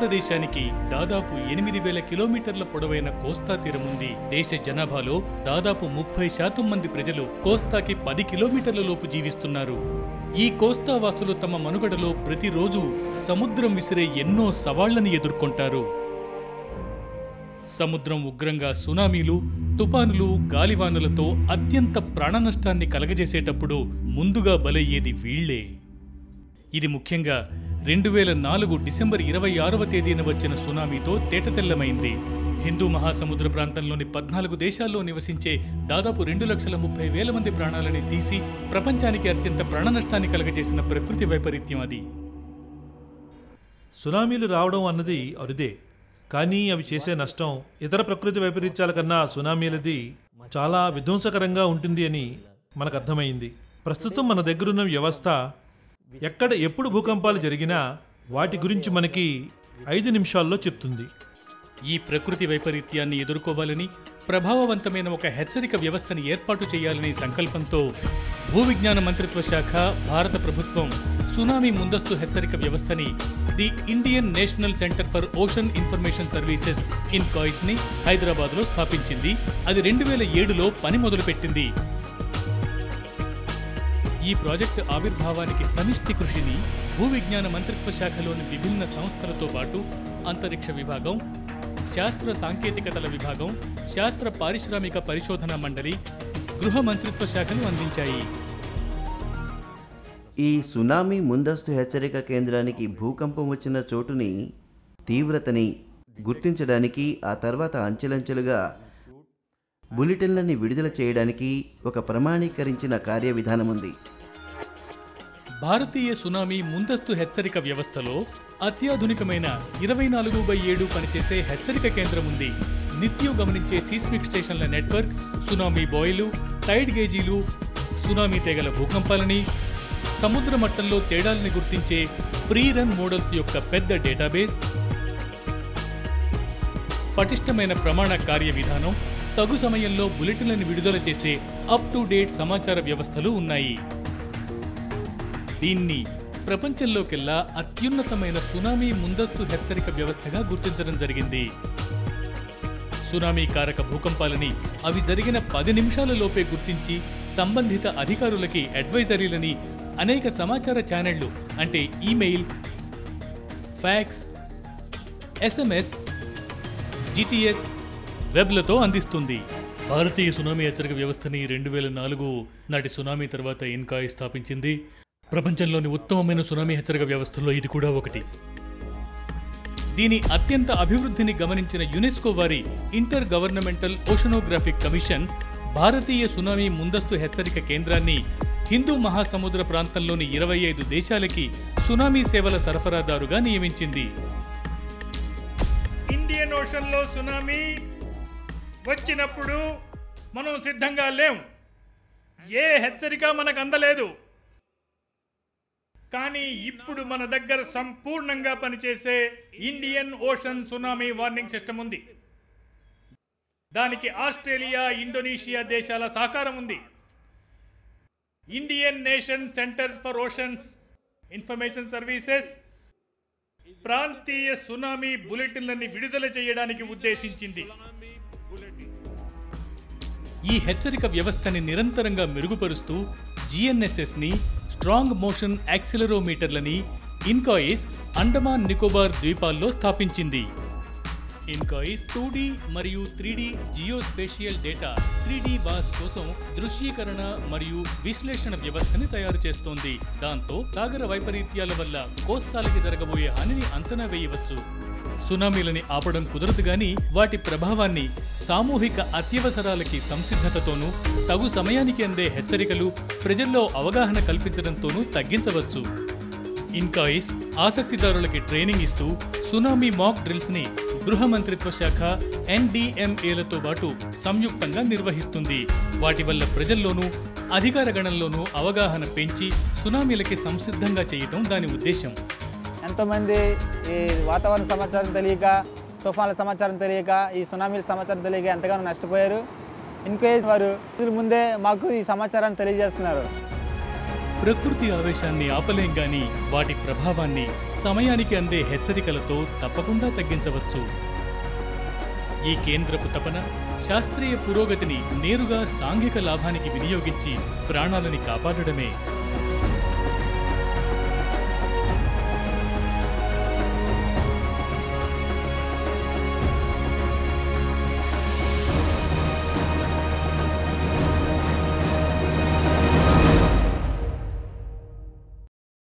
భారతదేశానికి దాదాపు ఎనిమిది వేల కిలోమీటర్ల పొడవైన కోస్తా తీరం ఉంది దేశ జనాభాలో దాదాపు ముప్పై శాతం మంది ప్రజలు కోస్తాకి పది కిలోమీటర్ల లోపు జీవిస్తున్నారు ఈ కోస్తా వాసులు తమ మనుగడలో ప్రతిరోజు సముద్రం విసిరే ఎన్నో సవాళ్లను ఎదుర్కొంటారు సముద్రం ఉగ్రంగా సునామీలు తుపానులు గాలివానులతో అత్యంత ప్రాణనష్టాన్ని కలగజేసేటప్పుడు ముందుగా బలయ్యేది వీళ్లే ఇది ముఖ్యంగా రెండు వేల నాలుగు డిసెంబర్ ఇరవై ఆరవ తేదీన వచ్చిన సునామీతో తేటతెల్లమైంది హిందూ మహాసముద్ర ప్రాంతంలోని పద్నాలుగు దేశాల్లో నివసించే దాదాపు రెండు లక్షల ముప్పై వేల మంది ప్రాణాలని తీసి ప్రపంచానికి అత్యంత ప్రాణనష్టాన్ని కలగజేసిన ప్రకృతి వైపరీత్యం అది సునామీలు రావడం అన్నది అరుదే కానీ అవి చేసే నష్టం ఇతర ప్రకృతి వైపరీత్యాల కన్నా సునామీలది చాలా విధ్వంసకరంగా ఉంటుంది అని మనకు అర్థమైంది ప్రస్తుతం మన దగ్గరున్న వ్యవస్థ ఎక్కడ ఎప్పుడు భూకంపాలు జరిగినా వాటి గురించి మనకి ఐదు నిమిషాల్లో చెప్తుంది ఈ ప్రకృతి వైపరీత్యాన్ని ఎదుర్కోవాలని ప్రభావవంతమైన ఒక హెచ్చరిక వ్యవస్థని ఏర్పాటు చేయాలనే సంకల్పంతో భూవిజ్ఞాన మంత్రిత్వ శాఖ భారత ప్రభుత్వం సునామీ ముందస్తు హెచ్చరిక వ్యవస్థని the Indian National Centre for Ocean Information Services INCOIS ని హైదరాబాద్లో స్థాపించింది అది రెండు వేల ఏడులో పని మొదలుపెట్టింది ఈ ప్రాజెక్టు ఆవిర్భావానికి సమిష్టి కృషిని భూవిజ్ఞాన మంత్రిత్వ శాఖలోని విభిన్న సంస్థలతో పాటు అంతరిక్ష విభాగం శాస్త్ర సాంకేతికతల విభాగం శాస్త్ర పారిశ్రామిక పరిశోధన మండలి గృహ మంత్రిత్వ శాఖలు అందించాయి ఈ సునామీ ముందస్తు హెచ్చరిక కేంద్రానికి భూకంపం వచ్చిన చోటుని తీవ్రతని గుర్తించడానికి ఆ తర్వాత అంచెలంచెలుగా బులెటిన్లని విడుదల చేయడానికి ఒక ప్రమాణీకరించిన కార్యవిధానం ఉంది భారతీయ సునామీ ముందస్తు హెచ్చరిక వ్యవస్థలో అత్యాధునికమైన ఇరవై నాలుగు బై ఏడు పనిచేసే హెచ్చరిక కేంద్రం ఉంది నిత్యం గమనించే సీస్మిక్ స్టేషన్ల నెట్వర్క్ సునామీ బాయిలు టైడ్ గేజీలు సునామీ తెగల భూకంపాలని సముద్ర మట్టంలో తేడాల్ని గుర్తించే ప్రీ రన్ మోడల్స్ యొక్క పెద్ద డేటాబేస్ పటిష్టమైన ప్రమాణ కార్య విధానం తగు సమయంలో బులెటిన్లను విడుదల చేసే అప్ టు డేట్ సమాచార వ్యవస్థలు ఉన్నాయి దీన్ని ప్రపంచంలోకెల్లా అత్యున్నతమైన సునామీ ముందస్తు హెచ్చరిక వ్యవస్థగా గుర్తించడం జరిగింది సునామీ కారక భూకంపాలని అవి జరిగిన పది నిమిషాల లోపే గుర్తించి సంబంధిత అధికారులకి అడ్వైజరీలని అనేక సమాచార ఛానళ్లు అంటే ఈమెయిల్ ఫ్యాక్స్ ఎస్ఎంఎస్ జిటిఎస్ వెబ్లతో అందిస్తుంది భారతీయ సునామీ హెచ్చరిక వ్యవస్థని రెండు వేల నాలుగు నాటి సునామీ తర్వాత ఇన్కాయ్ స్థాపించింది ప్రపంచంలోని ఉత్తమమైన సునామీ హెచ్చరిక వ్యవస్థల్లో ఇది కూడా ఒకటి దీని అత్యంత అభివృద్ధిని గమనించిన యునెస్కో వారి ఇంటర్ గవర్నమెంటల్ ఓషనోగ్రాఫిక్ కమిషన్ భారతీయ సునామీ ముందస్తు హెచ్చరిక కేంద్రాన్ని హిందూ మహాసముద్ర ప్రాంతంలోని ఇరవై ఐదు దేశాలకి సునామీ సేవల సరఫరాదారుగా నియమించింది ఇండియన్ ఓషన్లో సునామీ వచ్చినప్పుడు మనం సిద్ధంగా లేం ఏ హెచ్చరిక మనకు అందలేదు కానీ ఇప్పుడు మన దగ్గర సంపూర్ణంగా పనిచేసే Indian Ocean tsunami warning system ఉంది దానికి ఆస్ట్రేలియా ఇండోనేషియా దేశాల సహకారం ఉంది Indian Nation Centre for Oceans Information Services ప్రాంతీయ సునామీ బులెటిన్లని విడుదల చేయడానికి ఉద్దేశించింది ఈ హెచ్చరిక వ్యవస్థని నిరంతరంగా మెరుగుపరుస్తూ జిఎన్ఎస్ఎస్ని స్ట్రాంగ్ మోషన్ యాక్సిలరోమీటర్లని ఇన్కాయిస్ అండమాన్ నికోబార్ ద్వీపాల్లో స్థాపించింది ఇన్కాయిస్ టూ మరియు three D geospatial data three D బాస్ కోసం దృశ్యీకరణ మరియు విశ్లేషణ వ్యవస్థని తయారు చేస్తోంది దాంతో సాగర వైపరీత్యాల వల్ల కోస్తాలకి జరగబోయే హానిని అంచనా వేయవచ్చు సునామీలని ఆపడం కుదరదు గాని వాటి ప్రభావాన్ని సామూహిక అత్యవసరాలకి సంసిద్ధతతోనూ తగు సమయానికి అందే హెచ్చరికలు ప్రజల్లో అవగాహన కల్పించడంతోనూ తగ్గించవచ్చు ఇన్కాయిస్ ఆసక్తిదారులకి ట్రైనింగ్ ఇస్తూ సునామీ మాక్ డ్రిల్స్ ని గృహ మంత్రిత్వ శాఖ ఎన్డీఎంఏలతో పాటు సంయుక్తంగా నిర్వహిస్తుంది వాటి వల్ల ప్రజల్లోనూ అధికార గణంలోనూ అవగాహన పెంచి సునామీలకి సంసిద్ధంగా చేయటం దాని ఉద్దేశం ఎంతోమంది ఈ వాతావరణ సమాచారం తెలియక తుఫాన్ల సమాచారం తెలియక ఈ సునామీల సమాచారం తెలియక ఎంతగానో నష్టపోయారు ఇన్కేస్ వారు రోజుల ముందే మాకు ఈ సమాచారాన్ని తెలియజేస్తున్నారు ప్రకృతి ఆవేశాన్ని ఆపలేం గాని వాటి ప్రభావాన్ని సమయానికి అందే హెచ్చరికలతో తప్పకుండా తగ్గించవచ్చు ఈ కేంద్రపు తపన శాస్త్రీయ పురోగతిని నేరుగా సాంఘిక లాభానికి వినియోగించి ప్రాణాలని కాపాడడమే